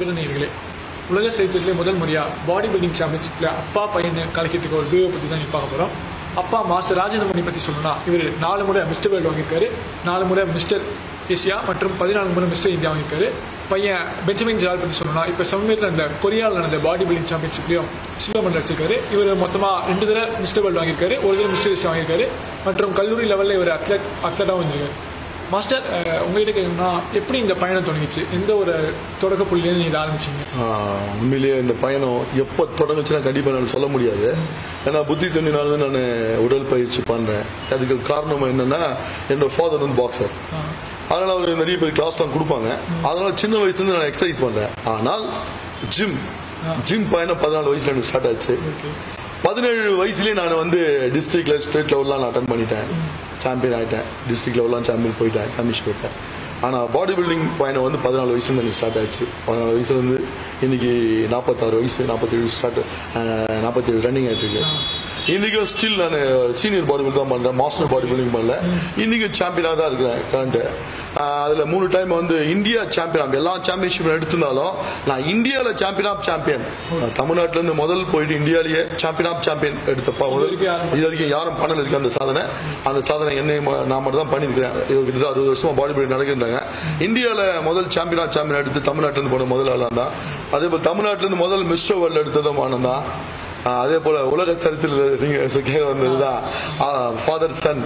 விகடன் நேயர்களே உலக சரித்திரத்திலே முதல் முறையாக பாடி பில்டிங் சாம்பியன்ஷிப்பில் அப்பா பையன் கலக்கிறதுக்கு ஒரு வீடியோ பற்றி தான் பார்க்க போகிறோம் அப்பா மாஸ்டர் ராஜேந்திரமணி பற்றி சொல்லணும்னா இவர் நாலு முறை மிஸ்டர் வேர்ல்டு வாங்கியிருக்காரு நாலு முறை மிஸ்டர் ஏசியா மற்றும் பதினாலு முறை மிஸ்டர் இந்தியா வாங்கியிருக்காரு பையன் பெஞ்சமின் ஜால் பற்றி சொல்லணும்னா இப்போ சமீபத்தில் நடந்த கொரியாவில் நடந்த பாடி பில்டிங் சாம்பியன்ஷிப்லையும் சில்வர் மெடல் வச்சிருக்காரு இவர் மொத்தமாக ரெண்டு தடவை மிஸ்டர் வேர்ல்டு வாங்கியிருக்காரு ஒரு தடவை மிஸ்டர் ஏசியா வாங்கியிருக்காரு மற்றும் கல்லூரி லெவலில் இவர் அத்லட் அத்லட்டாகவும் வந்திருக்காரு மாஸ்டர் அஹ், உங்ககிட்ட கேட்கணும்னா எப்படி இந்த பயணம் தொடங்கிச்சு எந்த ஒரு தொடக்க புள்ளியிலேருந்து இதை ஆரம்பிச்சீங்க ஆஹ் உண்மையிலேயே இந்த பயணம் எப்போ தொடங்குச்சுன்னா கண்டிப்பாக நான் சொல்ல முடியாது ஏன்னா புத்தி தந்தினால தான் நான் உடற்பயிற்சி பண்ணுறேன் அதுக்கு காரணம் என்னன்னா என்னோட ஃபாதர் வந்து பாக்ஸர் அதனால அவர் நிறைய பேர் கிளாஸ்லாம் கொடுப்பாங்க அதனால சின்ன வயசுலேருந்து நான் எக்ஸசைஸ் பண்ணுறேன் ஆனால் ஜிம் ஜிம் பயணம் பதினாலு வயசுல எனக்கு ஸ்டார்ட் ஆச்சு ஓகே பதினேழு வயசுலயே நான் வந்து டிஸ்ட்ரிக்ட்ல ஸ்டேட் லெவல்லாம் நான் அட்டன் பண்ணிட்டேன் சாம்பியன் ஆயிட்டேன் டிஸ்ட்ரிக்ட் லெவல்லாம் சாம்பியன் போயிட்டேன் சாம்பியன்ஷிப் போயிட்டேன் ஆனால் பாடி பில்டிங் பயணம் வந்து பதினாலு வயசுல எனக்கு ஸ்டார்ட் ஆச்சு பதினாலு வயசுல இருந்து இன்னைக்கு நாற்பத்தாறு வயசு நாற்பத்தேழு ஸ்டார்ட் நாற்பத்தேழு ரன்னிங் ஆயிட்டு இருக்கு இன்னைக்கும் ஸ்டில் நான் சீனியர் பாடி பில்டிங் தான் பண்றேன் மாஸ்டர் பாடி பில்டிங் பண்ணல இன்னைக்கும் சாம்பியனாக தான் இருக்கிறேன் கரண்ட் அதுல மூணு டைம் வந்து இந்தியா சாம்பியன் எல்லா சாம்பியன்ஷிப் எடுத்திருந்தாலும் நான் இந்தியாவில் சாம்பியன் ஆஃப் சாம்பியன் தமிழ்நாட்டுல இருந்து முதல் போயிட்டு இந்தியாலேயே சாம்பியன் ஆஃப் சாம்பியன் எடுத்தப்பா முதல் வரைக்கும் யாரும் இது வரைக்கும் யாரும் பண்ணல இருக்கு அந்த சாதனை அந்த சாதனை என்னை ம- நான் மட்டும் தான் பண்ணியிருக்கிறேன் இது கிட்டத்தட்ட அறுபது வருஷமா பாடி பில்டிங் நடக்கின்றாங்க இந்தியாவில் முதல் சாம்பியன் ஆஃப் சாம்பியன் எடுத்து தமிழ்நாட்டுல இருந்து போன முதல் ஆளாக தான் அதே போல் தமிழ்நாட்டுல இருந்து முதல் மிஸ்டர் வேர்ல்டு எடுத்ததும் ஆனந்த் தான் ஆஹ் அதே போல உலக சரித்திரத்தில் நீங்க கேட்க வந்ததுதான் ஃபாதர் சன்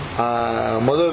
முதல்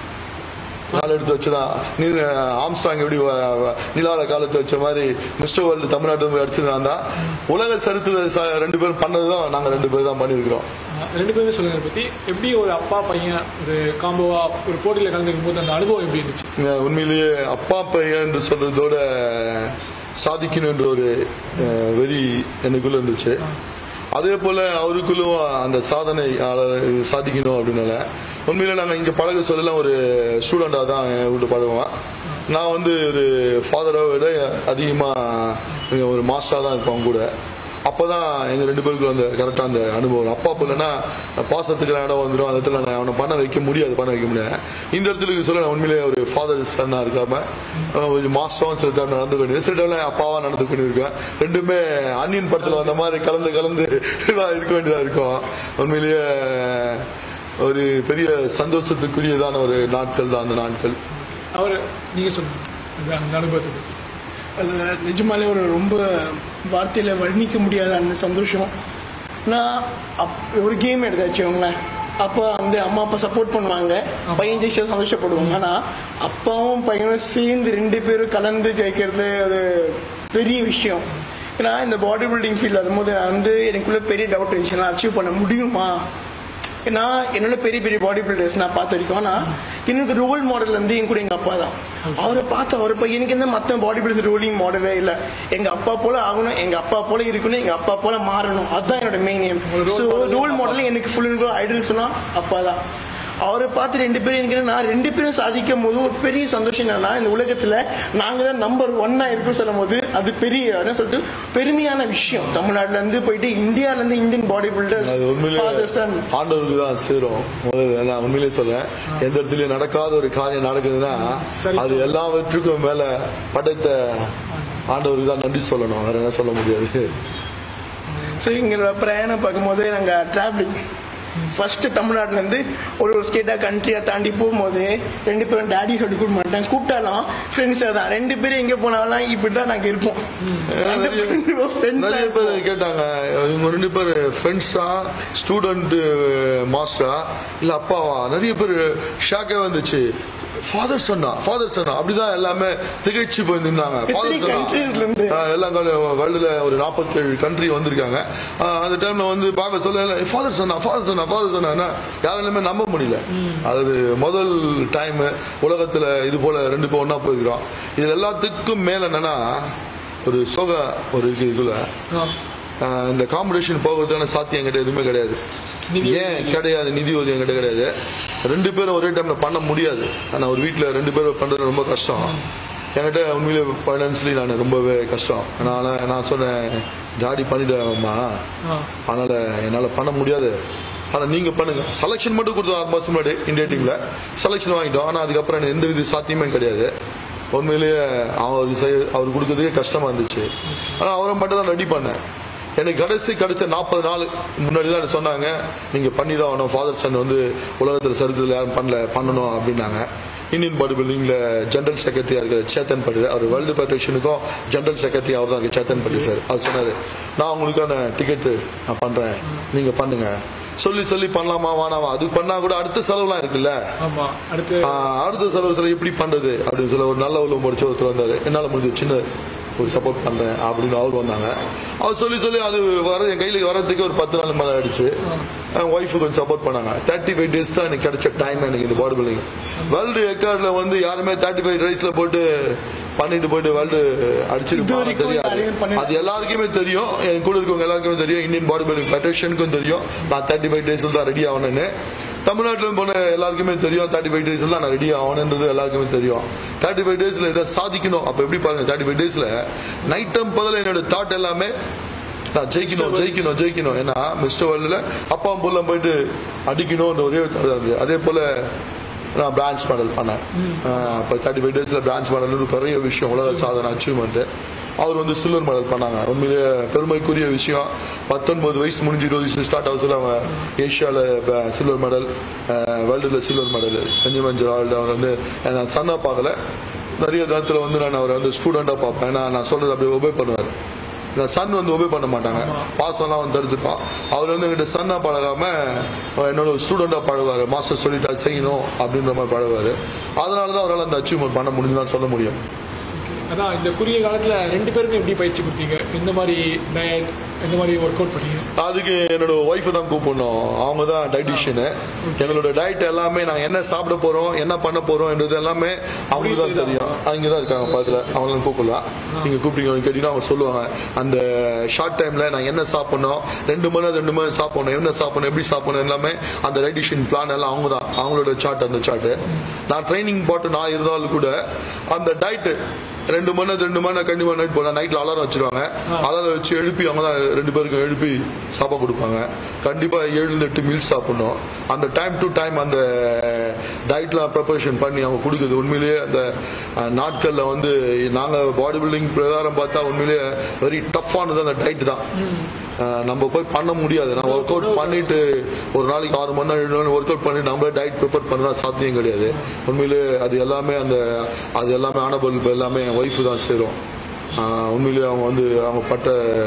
கால் எடுத்து வச்சுதான் நீ ஆம்ஸ்டாங் எப்படி வ- வ- நிலால காலத்து வச்ச மாதிரி மிஸ்டர் வேர்ல்டு தமிழ்நாட்டு போய் அடிச்சதுனா தான் உலக சரித்திர ச- ரெண்டு பேரும் பண்ணதுதான் நாங்க ரெண்டு பேரும் தான் பண்ணியிருக்கிறோம் அஹ், ரெண்டு பேருமே சொல்லுங்க இதை பற்றி எப்படி ஒரு அப்பா பையன் ஒரு காம்போவா ஒரு போட்டியில் கலந்துக்கும் போது அந்த அனுபவம் எப்படி இருந்துச்சு இங்க உண்மையிலேயே அப்பா பையன் என்று சொல்றதோட சாதிக்கணுன்ற ஒரு அஹ், வெறி எனக்குள்ள இருந்துச்சு அதே போல அவருக்குள்ளும் அந்த சாதனை ஆள- சாதிக்கணும் அப்படின்னால உண்மையில நாங்க இங்க பழக சொல்லலாம் ஒரு ஸ்டூடெண்டா தான் என் வீட்டு பழகுவோம் நான் வந்து ஒரு ஃபாதரை விட அதிகமா இங்க ஒரு மாஸ்டரா தான் இருப்பேன் கூட அப்பதான் எங்க ரெண்டு பேருக்கும் அந்த கரெக்டா அந்த அனுபவம் அப்பா இல்லைன்னா பாசத்துக்கு இடம் வந்துடும் அந்த இடத்துல நான் அவனை பண்ண வைக்க முடியாது பண்ண வைக்க முடியாது இந்த இடத்துல சொல்ல நான் உண்மையிலேயே ஒரு ஃபாதர் சன்னா இருக்காம அஹ் ஒரு மாஸ்டரும் சில டைம் நடந்து கொண்டு சில டைம்ல அப்பாவா நடந்து கொண்டு இருக்கேன் ரெண்டுமே அன்னியன் படத்துல வந்த மாதிரி கலந்து கலந்து இதாக இருக்க வேண்டியதா இருக்கும் உண்மையிலேயே ஒரு பெரிய சந்தோஷத்துக்குரியதான ஒரு நாட்கள் தான் அந்த நாட்கள் அவர் நீங்கள் சொல்லுங்க அந்த- அந்த அனுபவத்தை பற்றி அது நிஜமாலே ஒரு ரொம்ப வார்த்தையில் வர்ணிக்க முடியாத அந்த சந்தோஷம் நான் அப் ஒரு கேம் எடுத்தாச்சு அவங்களேன் அப்போ வந்து அம்மா அப்பா சப்போர்ட் பண்ணுவாங்க பையன் ஜெயிச்சா சந்தோஷப்படுவாங்க ஆனால் அப்பாவும் பையனும் சேர்ந்து ரெண்டு பேரும் கலந்து ஜெயிக்கிறது அது பெரிய விஷயம் ஏன்னா இந்த பாடி பில்டிங் ஃபீல்ட் வரும்போது நான் வந்து எனக்குள்ள பெரிய டவுட் இருந்துச்சு நான் அச்சீவ் பண்ண முடியுமா ஏன்னா என்னோட பெரிய பெரிய பாடி பில்டர்ஸ் நான் பார்த்து வரைக்கும் ஆனா எனக்கு ரோல் மாடல் வந்து என் கூட எங்க அப்பா தான் அவரை பார்த்து அவரை போய் எனக்கு என்ன மற்ற பாடி பில்டர்ஸ் ரோலிங் மாடலே இல்லை எங்க அப்பா போல ஆகணும் எங்க அப்பா போல இருக்கணும் எங்க அப்பா போல மாறணும் அதுதான் என்னோட main aim so role model எனக்கு ஃபுல் அண்ட் ஃபுல் ஐடல் சொன்னா அப்பா தான் அவரை பார்த்து ரெண்டு பேரும் எனக்கு என்ன, நான் ரெண்டு பேரும் சாதிக்கும் போது ஒரு பெரிய சந்தோஷம் என்னன்னா இந்த உலகத்துல நாங்க தான் நம்பர் ஒன்னா இருக்கும் சொல்லும் போது அது பெரிய என்ன சொல்லிட்டு பெருமையான விஷயம் தமிழ்நாட்டுல இருந்து போயிட்டு இந்தியால இருந்து இந்தியன் பாடி பில்டர்ஸ் அது உண்மையிலே ஃபாதர் சன் ஆண்டவருக்கு தான் சேரும் முதல்ல நான் உண்மையிலே சொல்றேன் எந்த இடத்துலயும் நடக்காத ஒரு காரியம் நடக்குதுன்னா சரி. அது எல்லாவற்றுக்கும் மேல படைத்த ஆண்டவருக்கு தான் நன்றி சொல்லணும் வேற என்ன சொல்ல முடியாது ஸோ எங்களோட பிரயாணம் பார்க்கும்போது நாங்கள் டிராவலிங் ஃபர்ஸ்ட் தமிழ்நாட்டுல இருந்து ஒரு ஒரு ஸ்டேட்டா கண்ட்ரியா தாண்டி போகும்போது ரெண்டு பேரும் டேடி சொல்லி கூப்பிட மாட்டேன் கூப்பிட்டாலும் ஃப்ரெண்ட்ஸாக தான் ரெண்டு பேரும் எங்கே போனாலும் இப்படி தான் நாங்கள் இருப்போம் நிறைய ஃப்ரெண்ட்ஸாக நிறைய பேர் கேட்டாங்க இவங்க ரெண்டு பேர் ஃப்ரெண்ட்ஸா ஸ்டூடெண்ட் மாஸ்டரா இல்ல அப்பாவா நிறைய பேர் ஷாக்கே வந்துச்சு ஃபாதர் சொன்னா ஃபாதர் சொன்னா அப்படிதான் எல்லாமே திகைச்சு போய் நின்னாங்க ஃபாதர் எத்தனை countries ல இருந்து? சொன்னா எல்லாம் வேர்ல்டுல ஒரு நாற்பத்தேழு கண்ட்ரி வந்திருக்காங்க ஆஹ் அந்த டைம்ல வந்து பார்க்க சொல்ல ஃபாதர் சொன்னா ஃபாதர் சொன்னா ஃபாதர் சொன்னா யாராலுமே நம்ப முடியல அது முதல் டைம் உலகத்துல இது போல ரெண்டு பேர் ஒண்ணா போயிருக்கிறோம் இது எல்லாத்துக்கும் மேல என்னன்னா ஒரு சோக ஒரு இருக்கு இதுக்குள்ள ஆஹ் இந்த காம்படிஷன் போகிறதுக்கான சாத்தியம் என்கிட்ட எதுவுமே கிடையாது நிதி ஏன் கிடையாது நிதி உதவி என்கிட்ட கிடையாது ரெண்டு பேரும் ஒரே டைம்ல பண்ண முடியாது ஆனா ஒரு வீட்ல ரெண்டு பேரும் பண்றது ரொம்ப கஷ்டம் என்கிட்ட உண்மையிலே ஃபைனான்சியலி நான் ரொம்பவே கஷ்டம் அதனால நான் சொன்னேன் டாடி பண்ணிட்டேன்மா அதனால என்னால பண்ண முடியாது ஆனா நீங்க பண்ணுங்க செலெக்ஷன் மட்டும் கொடுத்தோம் ஆறு மாசம் முன்னாடி இந்தியா டீம்ல செலெக்ஷன் வாங்கிட்டோம் ஆனா அதுக்கப்புறம் எனக்கு எந்த வித சாத்தியமே கிடையாது உண்மையிலேயே அவர் செய்ய அவர் கொடுக்கறதுக்கே கஷ்டமா இருந்துச்சு ஆனா அவரை மட்டும் தான் ரெடி பண்ணேன் எனக்கு கடைசி கிடைச்ச நாற்பது நாள் முன்னாடி தான் சொன்னாங்க நீங்க பண்ணி தான் ஆகணும் ஃபாதர் சன் வந்து உலகத்தில் சரித்திரத்தில் யாரும் பண்ணல பண்ணணும் அப்படின்னாங்க இந்தியன் பாடி பில்டிங்ல ஜெனரல் செக்ரட்டரியா இருக்கிற சேத்தன் பட்டி அவர் வேர்ல்டு ஃபெடரேஷனுக்கும் ஜெனரல் செக்ரட்டரி அவர் தான் இருக்கு சேத்தன் பட்டி சார் அவர் சொன்னாரு நான் உங்களுக்கான டிக்கெட் நான் பண்றேன் நீங்க பண்ணுங்க சொல்லி சொல்லி பண்ணலாமா வேணாமா அது பண்ணா கூட அடுத்த செலவுலாம் இருக்குல்ல ஆமா அடுத்து ஆஹ் அடுத்த செலவு செலவு எப்படி பண்றது அப்படின்னு சொல்ல ஒரு நல்ல உள்ள முடிச்ச ஒருத்தர் வந்தாரு என்னால முடிஞ்ச சின்ன ஒரு சப்போர்ட் பண்றேன் அப்படின்னு அவர் வந்தாங்க அவர் சொல்லி சொல்லி அது வர என் கையில வரதுக்கு ஒரு பத்து நாள் மேல ஆயிடுச்சு என் ஒய்ஃபு கொஞ்சம் சப்போர்ட் பண்ணாங்க தேர்ட்டி ஃபைவ் டேஸ் தான் எனக்கு கிடைச்ச டைம் எனக்கு இந்த பாடி பில்டிங் வேர்ல்டு ரெக்கார்ட்ல வந்து யாருமே தேர்ட்டி ஃபைவ் டேஸ்ல போட்டு பண்ணிட்டு போயிட்டு வேர்ல்டு அடிச்சிட்டு இது போனாங்க வரைக்கும் தெரியாது யாரையும் பண்ணி- அது எல்லாருக்குமே தெரியும் என் கூட இருக்கவங்க எல்லாருக்குமே தெரியும் இந்தியன் பாடி பில்டிங் ஃபெடரேஷனுக்கும் தெரியும் நான் தேர்ட்டி ஃபைவ் டேஸ்ல தான் ரெடி ஆகணும்னு தமிழ்நாட்டில் போன எல்லாருக்குமே தெரியும் தேர்ட்டி ஃபைவ் டேஸ்ல தான் நான் ரெடி ஆகணுன்றது எல்லாருக்குமே தெரியும் தேர்ட்டி ஃபைவ் டேஸ்ல இதை சாதிக்கணும் அப்ப எப்படி பாருங்க தேர்ட்டி ஃபைவ் டேஸ்ல நைட் டைம் பதில் என்னோட தாட் எல்லாமே நான் ஜெயிக்கணும் ஜெயிக்கணும் ஜெயிக்கணும் ஏன்னா மிஸ்டர் வேர்ல்டுல அப்பா புள்ள போயிட்டு அடிக்கணும்ன்ற ஒரே ஒரு thought தான் இருந்தது அதே போல நான் பிரான்ச் மாடல் பண்ணேன் இப்போ தேர்ட்டி ஃபைவ் டேஸில் பிரான்ச் மாடல் பெரிய விஷயம் உலக சாதனை அச்சீவ்மெண்ட் அவர் வந்து சில்வர் மெடல் பண்ணாங்க உண்மையிலேயே பெருமைக்குரிய விஷயம் பத்தொன்பது வயசு முடிஞ்சு இருபது வயசு ஸ்டார்ட் ஆகுதுல அவங்க ஏஷியாவில் சில்வர் மெடல் வேர்ல்டில் சில்வர் மெடல் பெஞ்சமின் ஜெரால்டு அவர் வந்து நான் சன்னா பார்க்கல நிறைய நேரத்தில் வந்து நான் அவரை வந்து ஸ்டூடெண்டாக பார்ப்பேன் ஏன்னா நான் சொல்றது அப்படியே ஒபே பண்ணுவார் இந்த சன் வந்து ஒபே பண்ண மாட்டாங்க பாசம்லாம் வந்து தடுத்துப்பான் அவர் வந்து எங்கிட்ட சன்னா பழகாம என்னோட ஒரு ஸ்டூடெண்டா பழகுவாரு மாஸ்டர் சொல்லிட்டா செய்யணும் அப்படின்ற மாதிரி பழகுவாரு அதனால தான் அவரால் அந்த அச்சீவ்மெண்ட் பண்ண முடியுதுன்னு சொல்ல முடியும் அதான் இந்த குறுகிய காலத்துல ரெண்டு பேருக்கும் எப்படி பயிற்சி கொடுத்தீங்க எந்த மாதிரி டயட் எந்த மாதிரி ஒர்க் அவுட் பண்ணீங்க அதுக்கு என்னோட ஒய்ஃபை தான் கூப்பிடணும் அவங்க தான் டைட்டிஷியனு எங்களோட டயட் எல்லாமே நாங்கள் என்ன சாப்பிட போறோம் என்ன பண்ண போறோம்ன்றது எல்லாமே அவங்களுக்கு தான் தெரியும் அவங்க தான் இருக்காங்க பக்கத்தில் அவங்களும் கூப்பிடலாம் நீங்க கூப்பிட்டீங்க கேட்டீங்கன்னா அவங்க சொல்லுவாங்க அந்த ஷார்ட் டைம்ல நான் என்ன சாப்பிடணும் ரெண்டு மணி நேரம் ரெண்டு மணி நேரம் சாப்பிடணும் என்ன சாப்பிடணும் எப்படி சாப்பிடணும் எல்லாமே அந்த டைட்டிஷியன் பிளான் எல்லாம் அவங்க தான் அவங்களோட சார்ட் அந்த சார்ட் நான் ட்ரைனிங் போட்டு நான் இருந்தாலும் கூட அந்த டயட்டு ரெண்டு மணி நேரம் ரெண்டு மணி நேரம் கண்டிப்பா நைட் போனா நைட்ல அலாரம் வச்சிருவாங்க அலாரம் வச்சு எழுப்பி அவங்க தான் ரெண்டு பேருக்கும் எழுப்பி சாப்பாடு கொடுப்பாங்க கண்டிப்பா ஏழு இருந்து எட்டு மீல்ஸ் சாப்பிடணும் அந்த டைம் டு டைம் அந்த டயட்ல ப்ரிப்பரேஷன் பண்ணி அவங்க கொடுக்குது உண்மையிலேயே அந்த அஹ், நாட்கள்ல வந்து நாங்க பாடி பில்டிங் பிரகாரம் பார்த்தா உண்மையிலேயே வெரி டஃப்பானது அந்த டயட் தான் அஹ், நம்ம போய் பண்ண முடியாது நான் ஒர்க் அவுட் பண்ணிட்டு ஒரு நாளைக்கு ஆறு மணி நேரம் ஏழு மணி ஒர்க் அவுட் பண்ணி நம்மளே டயட் ப்ரிப்பேர் பண்ணலாம் சாத்தியம் கிடையாது உண்மையிலேயே அது எல்லாமே அந்த அது எல்லாமே ஆனபல் எல்லாமே என் ஒய்ஃபு தான் சேரும் ஆஹ் உண்மையிலேயே அவங்க வந்து அவங்க பட்ட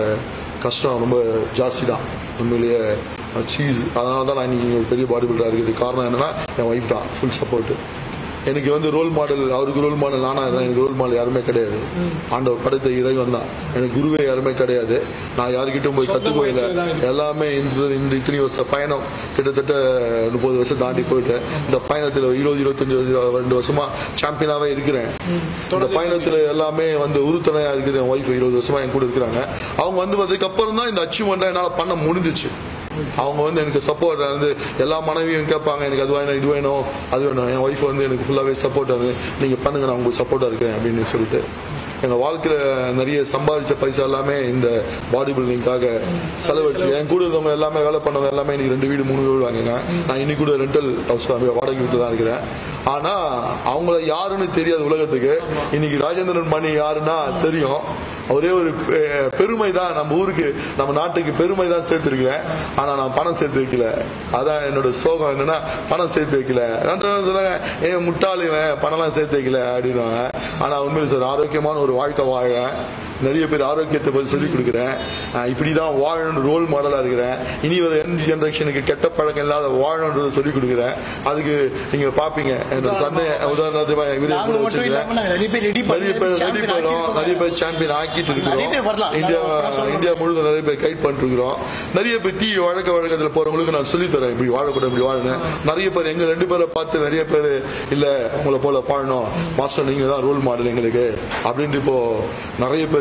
கஷ்டம் ரொம்ப ஜாஸ்தி தான் உண்மையிலேயே சீஸ் அதனால தான் நான் இன்னைக்கு ஒரு பெரிய பாடி பில்டராக இருக்குது காரணம் என்னன்னா என் ஒய்ஃப் தான் ஃபுல் சப்போர்ட் எனக்கு வந்து ரோல் மாடல் அவருக்கு ரோல் மாடல் நானா இருந்தேன் எனக்கு ரோல் மாடல் யாருமே கிடையாது ஆண்டவர் படைத்த இறைவன் தான் எனக்கு குருவே யாருமே கிடையாது நான் யாருக்கிட்டும் போய் சொந்த கற்றுக்கவே இல்லை முயற்சியில தான் இருக்கு. எல்லாமே இந்த இந்த இத்தனை வருஷ பயணம் கிட்டத்தட்ட முப்பது வருஷம் தாண்டி போயிட்டேன் இந்த பயணத்துல இருபது இருபத்தஞ்சு வருஷம், ரெண்டு வருஷமா சாம்பியனாவே இருக்கிறேன் இந்த பயணத்துல எல்லாமே வந்து உறுதுணையா இருக்குது என் ஒய்ஃப் இருபது வருஷமா என் கூட இருக்கிறாங்க அவங்க வந்து வந்ததுக்கு அப்புறம் தான் இந்த அச்சீவ்மெண்ட் என்னால பண்ண முடிஞ்சிச்சு அவங்க வந்து எனக்கு சப்போர்ட் வந்து எல்லா மனைவியும் கேட்பாங்க எனக்கு அது வேணும் இது வேணும் அது வேணும் என் ஒய்ஃப் வந்து எனக்கு ஃபுல்லாவே சப்போர்ட் வந்து நீங்க பண்ணுங்க நான் உங்களுக்கு சப்போர்ட்டா இருக்கேன் அப்படின்னு சொல்லிட்டு எங்க வாழ்க்கையில நிறைய சம்பாதிச்ச பைசா எல்லாமே இந்த பாடி பில்டிங்காக செலவழிச்சு என் கூட இருந்தவங்க எல்லாமே வேலை பண்ணவங்க எல்லாமே இன்னைக்கு ரெண்டு வீடு மூணு வீடு வாங்கிங்க நான் இன்னைக்கு கூட ரெண்டல் ஹவுஸ் வாடகை வீட்டில் தான் இருக்கிறேன் ஆனா அவங்கள யாருன்னு தெரியாது உலகத்துக்கு இன்னைக்கு ராஜேந்திரன் மணி யாருன்னா தெரியும் ஒரே ஒரு பெ- பெருமை தான் நம்ம ஊருக்கு நம்ம நாட்டுக்கு பெருமை தான் சேர்த்திருக்கிறேன் ஆனா நான் பணம் சேர்த்து வைக்கல அதான் என்னோட சோகம் என்னன்னா பணம் சேர்த்து வைக்கல ரெண்டு நாள் சொன்னாங்க ஏன் முட்டாள் இவன் பணம்லாம் சேர்த்து வைக்கல அப்படின்னுவாங்க ஆனா உண்மையில சார் ஆரோக்கியமான ஒரு வாழ்க்கை வாழறேன் நிறைய பேர் ஆரோக்கியத்தை பத்தி சொல்லிக் கொடுக்குறேன் அஹ் இப்படிதான் வாழணும் ரோல் மாடலா இருக்கிறேன் இனி வர என் ஜெனரேஷனுக்கு கெட்ட பழக்கம் இல்லாத வாழணுன்றதை சொல்லிக் கொடுக்குறேன் அதுக்கு நீங்க பாப்பீங்க என்னோட சன்னை உதாரணத்துக்கு இவரே நாங்க கூட மட்டும் வச்சிருக்கேன் இல்லாம நாங்க நிறைய பேர் ரெடி நிறைய பேர் ரெடி பண்ணோம் நிறைய பேர் சாம்பியன் ஆக்கிட்டு நிறைய பேர் இருக்கிறோம் வரலாம். இந்தியா நான் அப்புறம் சொல்றேன். இந்தியா முழுவதும் நிறைய பேர் கைட் பண்ணிட்டு இருக்கிறோம் நிறைய பேர் தீ வழக்க வழக்கத்துல போறவங்களுக்கு நான் சொல்லி தரேன் இப்படி வாழக்கூடாது இப்படி வாழணும் நிறைய பேர் எங்க ரெண்டு பேரை பார்த்து நிறைய பேர் இல்ல உங்களை போல வாழணும் மாஸ்டர் நீங்க தான் ரோல் மாடல் எங்களுக்கு அப்படின்ட்டு இப்போ நிறைய பேர்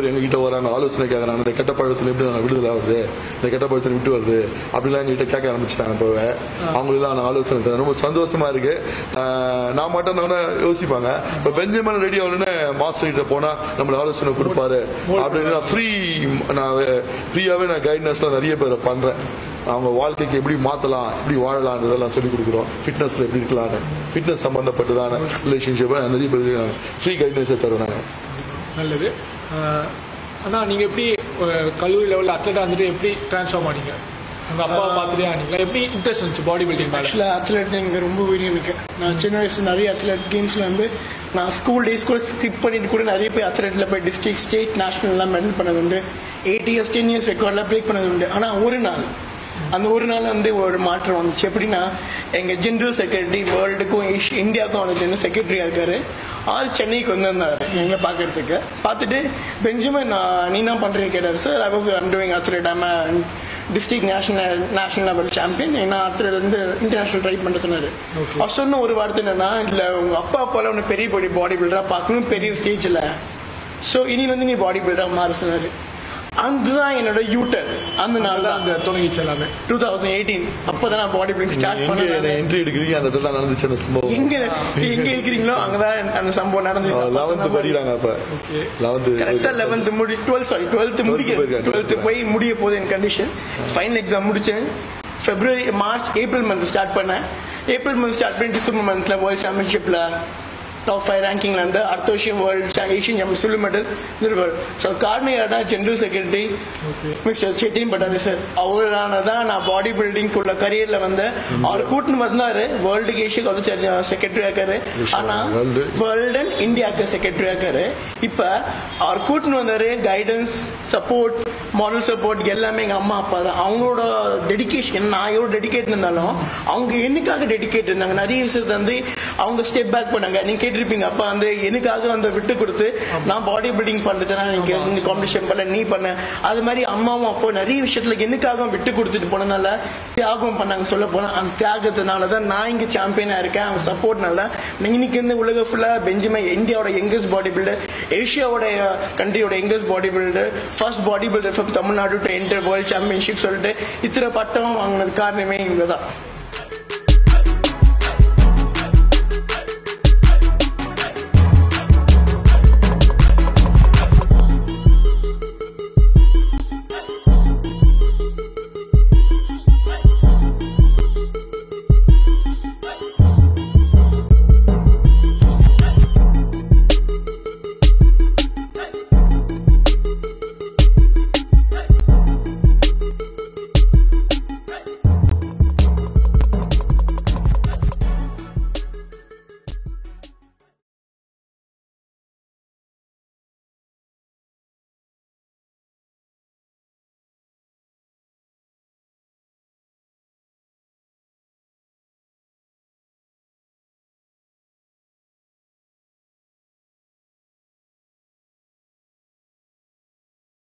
பேர் எங்ககிட்ட வராங்க ஆலோசனை கேட்கறாங்க இந்த கெட்ட பழத்துல எப்படி நான் விடுதலை ஆகுது இந்த கெட்ட பழத்துல விட்டு வருது அப்படிலாம் எங்ககிட்ட கேட்க ஆரம்பிச்சிட்டாங்க இப்போ அவங்களெல்லாம் நான் ஆலோசனை தரேன் ரொம்ப சந்தோஷமா இருக்கு ஆஹ் நான் மட்டும் நான் யோசிப்பாங்க இப்போ பெஞ்சமின் ரெடி ஆகணுன்னு மாஸ்டர் கிட்ட போனா நம்மளுக்கு ஆலோசனை கொடுப்பாரு அப்படின்னு நான் ஃப்ரீ நான் ஃப்ரீயாவே நான் கைட்னஸ்லாம் நிறைய பேரை பண்றேன் அவங்க வாழ்க்கைக்கு எப்படி மாத்தலாம் எப்படி வாழலாம்ன்றதெல்லாம் சொல்லி கொடுக்குறோம் ஃபிட்னஸ்ல எப்படி இருக்கலாம்னு ஃபிட்னஸ் சம்பந்தப்பட்டதான ரிலேஷன்ஷிப்பை நிறைய பேருக்கு ஃப்ரீ கைட்னஸை தருவோம் நாங்கள் நல்லது அஹ், அண்ணா நீங்கள் எப்படி அஹ், கல்லூரி லெவலில் அத்லெட்டாக வந்துட்டு எப்படி ட்ரான்ஸ்ஃபார்ம் ஆனீங்க உங்கள் அப்பாவை பார்த்துட்டே ஆனீங்களா எப்படி இன்ட்ரெஸ்ட் இருந்துச்சு பாடி பில்டிங் மேலே ஆக்சுவலாக அத்லெட் எனக்கு ரொம்ப விரும்பி இருக்கு நான் சின்ன வயசு நிறைய அத்லெட் கேம்ஸில் வந்து நான் ஸ்கூல் டேஸ் கூட ஸ்கிப் பண்ணிட்டு கூட நிறைய போய் அத்லெட்டில் போய் டிஸ்ட்ரிக்ட் ஸ்டேட் நேஷனல்லாம் மெடல் பண்ணது உண்டு எயிட் இயர்ஸ் டென் இயர்ஸ் ரெக்கார்ட்லாம் பிரேக் பண்ணது உண்டு ஆனால் ஒரு நாள் அந்த ஒரு நாள் வந்து ஒரு மாற்றம் வந்துச்சு எப்படின்னா எங்கள் ஜென்ரல் செக்ரட்டரி வேர்ல்டுக்கும் இந்தியாவுக்கும் வந்துட்டு செக்ரட்டரியாக இருக்காரு ஆள் சென்னைக்கு வந்திருந்தார் எங்களை பார்க்கறதுக்கு பார்த்துட்டு பெஞ்சமின் நான் நீ என்ன பண்ணுறீங்க கேட்டார் sir I was I'm doing athlete I'm district national national level champion நான் அத்லெட் வந்து இன்டர்நேஷனல் ட்ரை பண்ண சொன்னார் அவர் சொன்ன ஒரு வார்த்தை என்னன்னா இல்லை உங்கள் அப்பா போல உன்னை பெரிய பெரிய பாடி பில்டராக பார்க்கணும் பெரிய ஸ்டேஜில் ஸோ இனி வந்து நீ பாடி பில்டராக மாற சொன்னார் அதுதான் என்னோட யூட்டர் அந்த நாள் தான் அந்த தொடங்கிச்சு எல்லாமே டூ தௌசண்ட் எயிட்டீன் அப்போ தான் நான் பாடி பில்டிங் ஸ்டார்ட் எங்க என்ன பண்ணேன் என்ட்ரி எடுக்கிறீங்க அந்த இடத்துல தான் நடந்துச்சு அந்த சம்பவம் எங்க எங்க இருக்கிறீங்களோ அங்கதான் அந்த சம்பவம் நடந்துச்சு லெவன்த் படிக்கிறாங்க அப்ப லெவன்த் கரெக்டா லெவன்த் முடி டுவெல்த் சாரி டுவெல்த் முடிக்க போயிருக்கேன், டுவெல்த் 12th போய் முடிய போகுது என் கண்டிஷன் ஃபைனல் எக்ஸாம் முடிச்சேன் February March April month start பண்ணேன் ஏப்ரல் மந்த் ஸ்டார்ட் பண்ணி டிசம்பர் மந்த்ல வேர்ல்ட் சாம்பியன்ஷிப்ல டாப் ஃபைவ் ரேங்கிங்ல இருந்து அடுத்த வருஷம் world Asian champion silver medal நிறுவல் ஸோ கார்னியாடா general secretary mister Chethin Pattari sir அவரான தான் நான் பாடி பில்டிங்குள்ள கரியர்ல வந்து அவர் கூட்டின்னு வந்தாரு வேர்ல்டுக்கு ஏஷியாக்கு வந்து செக்ரட்டரி இருக்காரு ஆனா World. வேர்ல்டு அண்ட் இந்தியாவுக்கு செக்ரட்டரி இருக்காரு இப்ப அவர் கூட்டின்னு வந்தாரு கைடன்ஸ் சப்போர்ட் மாரல் சப்போர்ட் எல்லாமே எங்க அம்மா அப்பா தான் அவங்களோட டெடிகேஷன் நான் எவ்வளோ டெடிகேட் இருந்தாலும் அவங்க என்னக்காக டெடிகேட் இருந்தாங்க நிறைய விஷயத்தை வந்து அவங்க ஸ்டெப் பேக் பண்ணாங்க நீங்க கேட்டிருப்பீங்க அப்பா வந்து எனக்காக வந்து விட்டு கொடுத்து நான் பாடி பில்டிங் பண்றதுனா நீங்க இந்த காம்படிஷன் பண்ண நீ பண்ண அது மாதிரி அம்மாவும் அப்போ நிறைய விஷயத்துல எனக்காக விட்டு கொடுத்துட்டு போனதுனால தியாகம் பண்ணாங்க சொல்ல போனா அந்த தியாகத்தினால தான் நான் இங்க சாம்பியனா இருக்கேன் அவங்க சப்போர்ட்னால தான் இன்னைக்கு இந்த உலக ஃபுல்லா பெஞ்சமே இந்தியாவோட யங்கஸ்ட் பாடி பில்டர் ஏஷியாவோட கண்ட்ரியோட youngest body builder first body builder from Tamil Nadu to enter world championship சொல்லிட்டு இத்தனை பட்டம் வாங்கினது காரணமே இவங்க தான்